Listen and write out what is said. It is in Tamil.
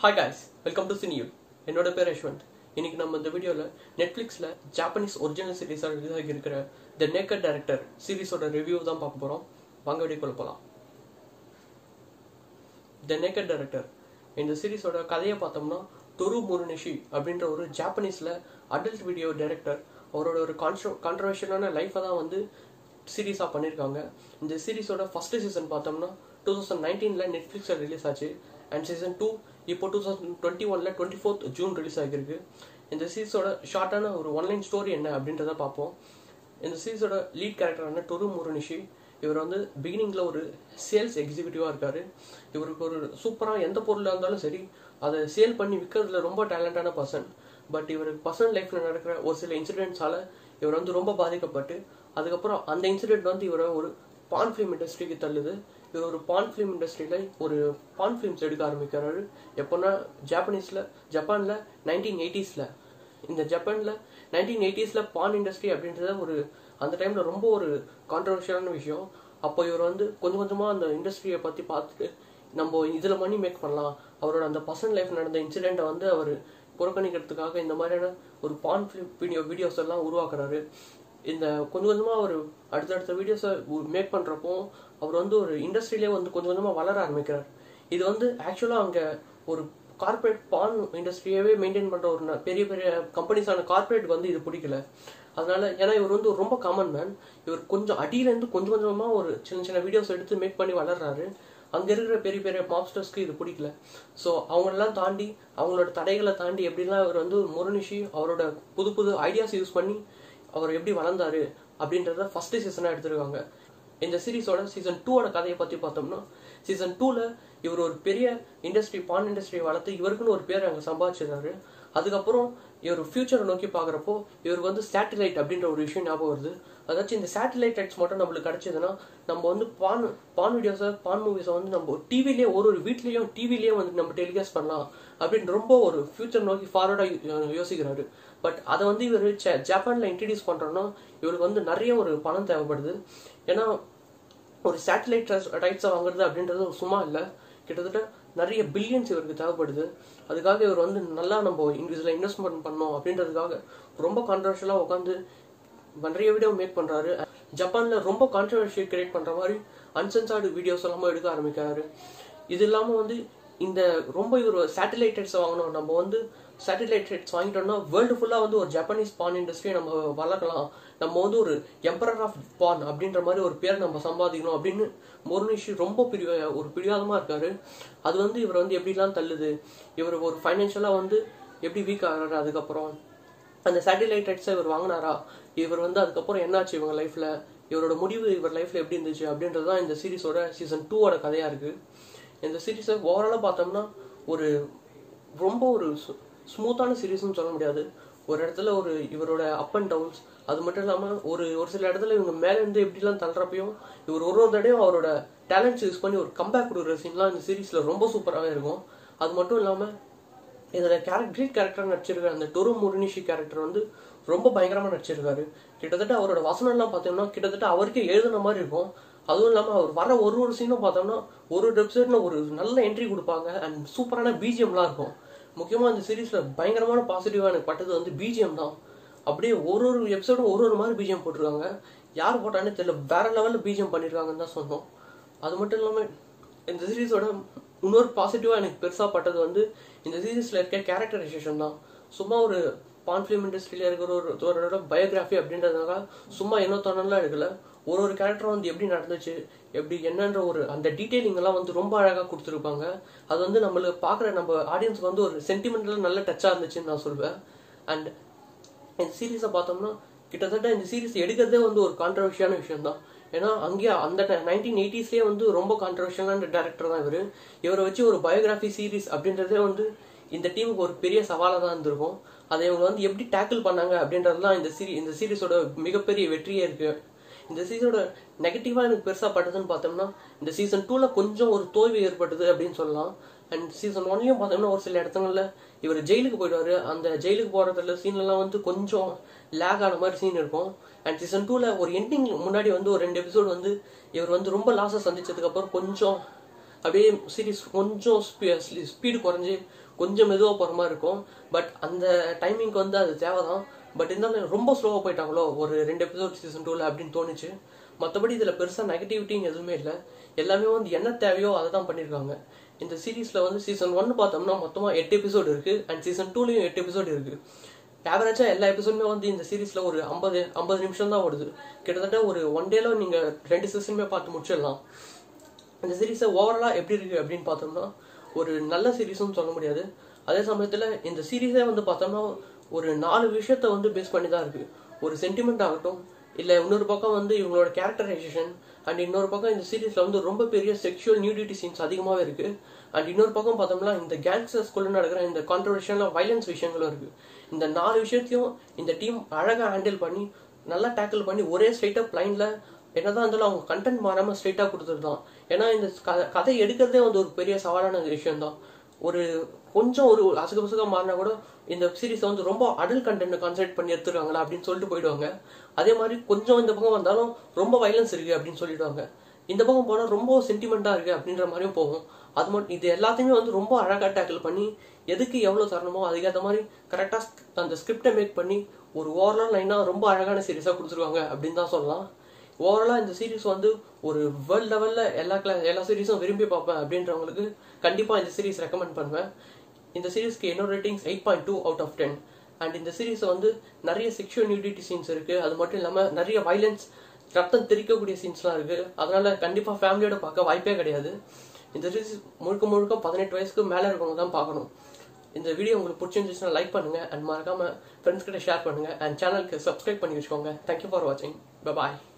ஹாய் guys வெல்கம் டு சினியூ என்னோட பேர் யஷ்வந்த் இன்னைக்கு நம்ம இந்த வீடியோவில் நெட்ஃப்ளிக்ஸில் ஜாப்பனீஸ் ஒரிஜினல் சீரிஸாக ரிலீஸ் ஆகி இருக்கிற த நேக்கட் டைரக்டர் சீரிஸோட ரிவ்யூ தான் பார்க்க போகிறோம் வாங்க வீடியோக்குள்ள போகலாம் த நேக்கட் டைரக்டர் இந்த சீரிஸோட கதையை பார்த்தோம்னா டொரு முருனிஷி அப்படின்ற ஒரு ஜாப்பனீஸில் அடல்ட் வீடியோ டைரக்டர் அவரோட ஒரு கான்ட்ரோ கான்ட்ரவர்ஷியலான லைஃப்பை தான் வந்து சீரிஸாக பண்ணியிருக்காங்க இந்த சீரிஸோட ஃபர்ஸ்ட் சீசன் பார்த்தோம்னா டூ தௌசண்ட் நைன்டீனில் நெட்ஃப்ளிக்ஸில் ரிலீஸ் ஆச்சு அண்ட் சீசன் டூ இப்போ டூ தௌசண்ட் டுவெண்ட்டி ஒனில் டுவெண்ட்டி ஃபோர்த் ஜூன் ரிலீஸ் ஆகிருக்கு இந்த சீரிஸோட ஷார்ட்டான ஒரு ஒன்லைன் ஸ்டோரி என்ன அப்படின்றத பார்ப்போம் இந்த சீரிஸோட லீட் கேரக்டரான டொரு முருனிஷி இவர் வந்து பிகினிங்கில் ஒரு சேல்ஸ் எக்ஸிக்யூட்டிவாக இருக்கார் இவருக்கு ஒரு சூப்பராக எந்த பொருளாக இருந்தாலும் சரி அதை சேல் பண்ணி விற்கிறதுல ரொம்ப டேலண்டான பர்சன் பட் இவருக்கு பர்சனல் லைஃப்பில் நடக்கிற ஒரு சில இன்சிடென்ட்ஸால் இவர் வந்து ரொம்ப பாதிக்கப்பட்டு அதுக்கப்புறம் அந்த இன்சிடென்ட் வந்து இவரை ஒரு பான் ஃபிலிம் இண்டஸ்ட்ரிக்கு தள்ளுது இவர் ஒரு பான் ஃபிலிம் இண்டஸ்ட்ரியில் ஒரு பான் ஃபிலிம்ஸ் எடுக்க ஆரம்பிக்கிறாரு எப்போன்னா ஜாப்பனீஸில் ஜப்பானில் நைன்டீன் எயிட்டிஸில் இந்த ஜப்பானில் நைன்டீன் எயிட்டிஸில் பான் இண்டஸ்ட்ரி அப்படின்றத ஒரு அந்த டைமில் ரொம்ப ஒரு கான்ட்ரவர்ஷியலான விஷயம் அப்போ இவர் வந்து கொஞ்சம் கொஞ்சமாக அந்த இண்டஸ்ட்ரியை பற்றி பார்த்துட்டு நம்ம இதில் மணி மேக் பண்ணலாம் அவரோட அந்த பர்சனல் லைஃப் நடந்த இன்சிடெண்ட்டை வந்து அவர் புறக்கணிக்கிறதுக்காக இந்த மாதிரியான ஒரு பான் ஃபிலிம் வீடியோ வீடியோஸ் எல்லாம் உருவாக்குறாரு இந்த கொஞ்சம் கொஞ்சமாக அவர் அடுத்தடுத்த வீடியோஸை மேக் பண்ணுறப்போ அவர் வந்து ஒரு இண்டஸ்ட்ரியிலே வந்து கொஞ்சம் கொஞ்சமாக வளர ஆரம்பிக்கிறார் இது வந்து ஆக்சுவலாக அங்கே ஒரு கார்ப்பரேட் பான் இண்டஸ்ட்ரியவே மெயின்டைன் பண்ணுற ஒரு ந- பெரிய பெரிய கம்பெனிஸான கார்ப்பரேட் வந்து இது பிடிக்கல அதனால ஏன்னா இவர் வந்து ரொம்ப காமன் மேன் இவர் கொஞ்சம் அடியிலேருந்து கொஞ்சம் கொஞ்சமாக ஒரு சின்ன சின்ன வீடியோஸ் எடுத்து மேக் பண்ணி வளர்றாரு அங்கே இருக்கிற பெரிய பெரிய மாப்ஸ்டர்ஸ்க்கு இது பிடிக்கல ஸோ அவங்களெல்லாம் தாண்டி அவங்களோட தடைகளை தாண்டி எப்படிலாம் இவர் வந்து முருனிஷி அவரோட புது புது ஐடியாஸ் யூஸ் பண்ணி அவர் எப்படி வளர்ந்தாரு அப்படின்றத ஃபர்ஸ்ட் சீசனாக எடுத்திருக்காங்க இந்த சீரிஸோட சீசன் டூவோட கதையை பற்றி பார்த்தோம்னா சீசன் டூவில் இவர் ஒரு பெரிய இண்டஸ்ட்ரி பான் இண்டஸ்ட்ரியை வளர்த்து இவருக்குன்னு ஒரு பேர் அங்கே சம்பாதிச்சிருந்தாரு அதுக்கப்புறம் இவர் ஃபியூச்சரை நோக்கி பார்க்குறப்போ இவருக்கு வந்து சேட்டலைட் அப்படின்ற ஒரு விஷயம் ஞாபகம் வருது அதாச்சும் இந்த சேட்டலைட் ரைட்ஸ் மட்டும் நம்மளுக்கு கிடைச்சதுன்னா நம்ம வந்து பான் பான் வீடியோஸை பான் மூவிஸை வந்து நம்ம டிவிலேயே ஒரு ஒரு வீட்லேயும் டிவிலேயே வந்து நம்ம டெலிகாஸ்ட் பண்ணலாம் அப்படின்னு ரொம்ப ஒரு ஃபியூச்சர் நோக்கி ஃபார்வர்டாக யோசிக்கிறாரு பட் அதை வந்து இவர் ஜப்பானில் இன்ட்ரடியூஸ் பண்ணுறோன்னா இவருக்கு வந்து நிறைய ஒரு பணம் தேவைப்படுது ஏன்னா ஒரு சேட்டலைட் ரைட்ஸை வாங்குறது அப்படின்றது ஒரு சும்மா இல்லை கிட்டத்தட்ட நிறைய பில்லியன்ஸ் இவருக்கு தேவைப்படுது அதுக்காக இவர் வந்து நல்லா நம்ம இதில் இன்வெஸ்ட்மெண்ட் பண்ணோம் அப்படின்றதுக்காக ரொம்ப கான்ட்ரவர்ஷியலாக உட்காந்து நிறைய வீடியோ மேக் பண்ணுறாரு ஜப்பானில் ரொம்ப கான்ட்ரவர்ஷியல் கிரியேட் பண்ணுற மாதிரி அன்சென்சார்டு வீடியோஸ் எல்லாமே எடுக்க ஆரம்பிக்கிறாரு இது இல்லாமல் வந்து இந்த ரொம்ப இவர் சேட்டலைட் ரைட்ஸ் வாங்கணும் நம்ம வந்து சேட்டலைட் ரைட்ஸ் வாங்கிட்டோம்னா வேர்ல்டு ஃபுல்லாக வந்து ஒரு ஜப்பானீஸ் பான் இண்டஸ்ட்ரியை நம்ம வளர்க்கலாம் நம்ம வந்து ஒரு எம்பரர் ஆஃப் பான் அப்படின்ற மாதிரி ஒரு பேர் நம்ம சம்பாதிக்கணும் அப்படின்னு மொர்னிஷி ரொம்ப பிரி ஒரு பிடிவாதமாக இருக்காரு அது வந்து இவர் வந்து எப்படிலாம் தள்ளுது இவர் ஒரு ஃபைனான்ஷியலாக வந்து எப்படி வீக் ஆகிறாரு அதுக்கப்புறம் அந்த சேட்டலைட் ரைட்ஸை இவர் வாங்கினாரா இவர் வந்து அதுக்கப்புறம் என்னாச்சு இவங்க லைஃப்பில் இவரோட முடிவு இவர் லைஃப்பில் எப்படி இருந்துச்சு அப்படின்றது தான் இந்த சீரிஸோட சீசன் டூவோட கதையாக இருக்குது இந்த சீரிஸை ஓவராலாக பார்த்தோம்னா ஒரு ரொம்ப ஒரு ஸ்மூத்தான சீரிஸ்னு சொல்ல முடியாது ஒரு இடத்துல ஒரு இவரோட அப் அண்ட் டவுன்ஸ் அது மட்டும் இல்லாமல் ஒரு ஒரு சில இடத்துல இவங்க மேலே இருந்து எப்படிலாம் தள்ளுறப்பையும் இவர் ஒரு ஒரு தடையும் அவரோட டேலண்ட்ஸ் யூஸ் பண்ணி ஒரு கம்பேக் கொடுக்குற சீன்லாம் இந்த சீரிஸில் ரொம்ப சூப்பராகவே இருக்கும் அது மட்டும் இல்லாமல் இதில் கேரக்டர் கிரீட் கேரக்டர் நடிச்சிருக்கிற அந்த டொரு முருனிஷி கேரக்டர் வந்து ரொம்ப பயங்கரமாக நடிச்சிருக்காரு கிட்டத்தட்ட அவரோட வசனம்லாம் பார்த்தோம்னா கிட்டத்தட்ட அவருக்கே எழுதுன மாதிரி இருக்கும் அதுவும் இல்லாமல் அவர் வர ஒரு ஒரு சீனும் பார்த்தோம்னா ஒரு ஒரு எபிசோடில் ஒரு நல்ல என்ட்ரி கொடுப்பாங்க அண்ட் சூப்பரான பிஜிஎம்லாம் இருக்கும் முக்கியமாக இந்த சீரிஸில் பயங்கரமான பாசிட்டிவாக எனக்கு பட்டது வந்து பிஜிஎம் தான் அப்படியே ஒரு ஒரு எபிசோடும் ஒரு ஒரு மாதிரி பிஜிஎம் போட்டிருக்காங்க யார் போட்டானே தெரியல வேற லெவலில் பிஜிஎம் பண்ணியிருக்காங்கன்னு தான் சொன்னோம் அது மட்டும் இல்லாமல் இந்த சீரிஸோட இன்னொரு பாசிட்டிவாக எனக்கு பெருசாக பட்டது வந்து இந்த சீரிஸில் இருக்க கேரக்டரைசேஷன் தான் சும்மா ஒரு பான் ஃபிலிம் இண்டஸ்ட்ரியில் இருக்கிற ஒரு ஒருவரோட பயோகிராஃபி அப்படின்றதுனால சும்மா என்ன தோணலாம் எடுக்கல ஒரு ஒரு கேரக்டரும் வந்து எப்படி நடந்துச்சு எப்படி என்னன்ற ஒரு அந்த டீட்டெயிலிங் எல்லாம் வந்து ரொம்ப அழகாக கொடுத்துருப்பாங்க அது வந்து நம்மளுக்கு பார்க்குற நம்ம ஆடியன்ஸ்க்கு வந்து ஒரு சென்டிமெண்டல் நல்ல டச்சாக இருந்துச்சுன்னு நான் சொல்வேன் அண்ட் இந்த சீரீஸை பார்த்தோம்னா கிட்டத்தட்ட இந்த சீரிஸ் எடுக்கிறதே வந்து ஒரு கான்ட்ரவர்ஷியான விஷயம் தான் ஏன்னா அங்கேயே அந்த நைன்டீன் எயிட்டிஸ்லேயே வந்து ரொம்ப கான்ட்ரவர்ஷியலான டேரக்டர் தான் இவர் இவரை வச்சு ஒரு பயோகிராஃபி சீரிஸ் அப்படின்றதே வந்து இந்த டீமுக்கு ஒரு பெரிய சவாலாக தான் இருந்திருக்கும் அதை இவங்க வந்து எப்படி டேக்கிள் பண்ணாங்க அப்படின்றது தான் இந்த சீரி இந்த சீரிஸோட மிகப்பெரிய வெற்றியே இருக்கு இந்த சீசனோட நெகட்டிவாக எனக்கு பெருசாக பட்டதுன்னு பார்த்தோம்னா இந்த சீசன் டூவில் கொஞ்சம் ஒரு தோல்வி ஏற்பட்டது அப்படின்னு சொல்லலாம் அண்ட் சீசன் ஒன்லையும் பார்த்தோம்னா ஒரு சில இடத்துங்களில் இவர் ஜெயிலுக்கு போயிடுவாரு அந்த ஜெயிலுக்கு போகிறதுல சீன்லாம் வந்து கொஞ்சம் லேக் ஆன மாதிரி சீன் இருக்கும் அண்ட் சீசன் டூவில் ஒரு எண்டிங் முன்னாடி வந்து ஒரு ரெண்டு எபிசோடு வந்து இவர் வந்து ரொம்ப லாஸை சந்திச்சதுக்கப்புறம் கொஞ்சம் அப்படியே சீரிஸ் கொஞ்சம் ஸ்பீடு குறைஞ்சி கொஞ்சம் மெதுவாக போகிற மாதிரி இருக்கும் பட் அந்த டைமிங்க்கு வந்து அது தேவை தான் பட் இருந்தாலும் ரொம்ப ஸ்லோவாக போயிட்டாங்களோ ஒரு ரெண்டு எபிசோட் சீசன் டூவில் அப்படின்னு தோணுச்சு மற்றபடி இதில் பெருசாக நெகட்டிவிட்டின்னு எதுவுமே இல்லை எல்லாமே வந்து என்ன தேவையோ அதை தான் பண்ணியிருக்காங்க இந்த சீரீஸில் வந்து சீசன் ஒன் பார்த்தோம்னா மொத்தமாக எட்டு எபிசோடு இருக்குது அண்ட் சீசன் டூலையும் எட்டு எபிசோடு இருக்குது ஆவரேஜாக எல்லா எபிசோடுமே வந்து இந்த சீரீஸில் ஒரு ஐம்பது ஐம்பது நிமிஷம் தான் ஓடுது கிட்டத்தட்ட ஒரு ஒன் டேல நீங்கள் ரெண்டு சீசனுமே பார்த்து முடிச்சிடலாம் இந்த சீரீஸை ஓவராலாக எப்படி இருக்குது அப்படின்னு பார்த்தோம்னா ஒரு நல்ல சீரீஸ்னு சொல்ல முடியாது அதே சமயத்தில் இந்த சீரீஸே வந்து பார்த்தோம்னா ஒரு நாலு விஷயத்த வந்து பேஸ் பண்ணி தான் இருக்குது ஒரு சென்டிமெண்ட் ஆகட்டும் இல்லை இன்னொரு பக்கம் வந்து இவங்களோட கேரக்டரைசேஷன் அண்ட் இன்னொரு பக்கம் இந்த சீரீஸில் வந்து ரொம்ப பெரிய செக்ஷுவல் நியூடிட்டி சீன்ஸ் அதிகமாகவே இருக்குது அண்ட் இன்னொரு பக்கம் பார்த்தோம்னா இந்த கேங்ஸ்டர்ஸ்குள்ள நடக்கிற இந்த கான்ட்ரவர்ஷியலாக வைலன்ஸ் விஷயங்களும் இருக்குது இந்த நாலு விஷயத்தையும் இந்த டீம் அழகாக ஹேண்டில் பண்ணி நல்லா டேக்கிள் பண்ணி ஒரே ஸ்ட்ரைட்டாக லைனில் என்னதான் இருந்தாலும் அவங்க கண்டென்ட் மாறாமல் ஸ்ட்ரைட்டாக கொடுத்துருதான் ஏன்னா இந்த க- கதை எடுக்கிறதே வந்து ஒரு பெரிய சவாலான விஷயம் தான் ஒரு கொஞ்சம் ஒரு அசுக புசுக மாறினா கூட இந்த சீரிஸை வந்து ரொம்ப அடல் கண்டென்ட் கான்சென்ட்ரேட் பண்ணி எடுத்துருக்காங்களா அப்படின்னு சொல்லிட்டு போயிடுவாங்க அதே மாதிரி கொஞ்சம் இந்த பக்கம் வந்தாலும் ரொம்ப வைலன்ஸ் இருக்கு அப்படின்னு சொல்லிடுவாங்க இந்த பக்கம் போனால் ரொம்ப சென்டிமெண்ட்டாக இருக்கு அப்படின்ற மாதிரியும் போகும் அது மட்டும் இது எல்லாத்தையுமே வந்து ரொம்ப அழகாக டேக்கிள் பண்ணி எதுக்கு எவ்வளோ தரணுமோ அதுக்கேற்ற மாதிரி கரெக்டாக அந்த ஸ்கிரிப்டை மேக் பண்ணி ஒரு ஓவரால் லைனாக ரொம்ப அழகான சீரிஸாக கொடுத்துருவாங்க அப்படின்னு தான் சொல்லலாம் ஓவராலாக இந்த சீரிஸ் வந்து ஒரு வேர்ல்ட் லெவலில் எல்லா கிளா எல்லா சீரிஸும் விரும்பி பார்ப்பேன் அப்படின்றவங்களுக்கு கண்டிப்பாக இந்த சீரிஸ் ரெக்கமெண்ட் பண்ணுவேன் இந்த சீரிஸ்க்கு என்னோட ratings eight point two out of ten and இந்த சீரிஸ் வந்து நிறைய செக்ஷுவல் நியூடிட்டி சீன்ஸ் இருக்குது அது மட்டும் இல்லாமல் நிறைய வைலன்ஸ் ரத்தம் தெரிக்கக்கூடிய சீன்ஸ்லாம் இருக்குது அதனால கண்டிப்பாக ஃபேமிலியோட பார்க்க வாய்ப்பே கிடையாது இந்த சீரிஸ் முழுக்க முழுக்க பதினெட்டு வயசுக்கு மேலே இருக்கவங்க தான் பார்க்கணும் இந்த வீடியோ உங்களுக்கு பிடிச்சிருந்துச்சுன்னா லைக் பண்ணுங்க அண்ட் மறக்காம ஃப்ரெண்ட்ஸ் கிட்ட ஷேர் பண்ணுங்க அண்ட் சேனலுக்கு சப்ஸ்கிரைப் பண்ணி வச்சுக்கோங்க தேங்க்யூ ஃபார் வாட்சிங் பாய்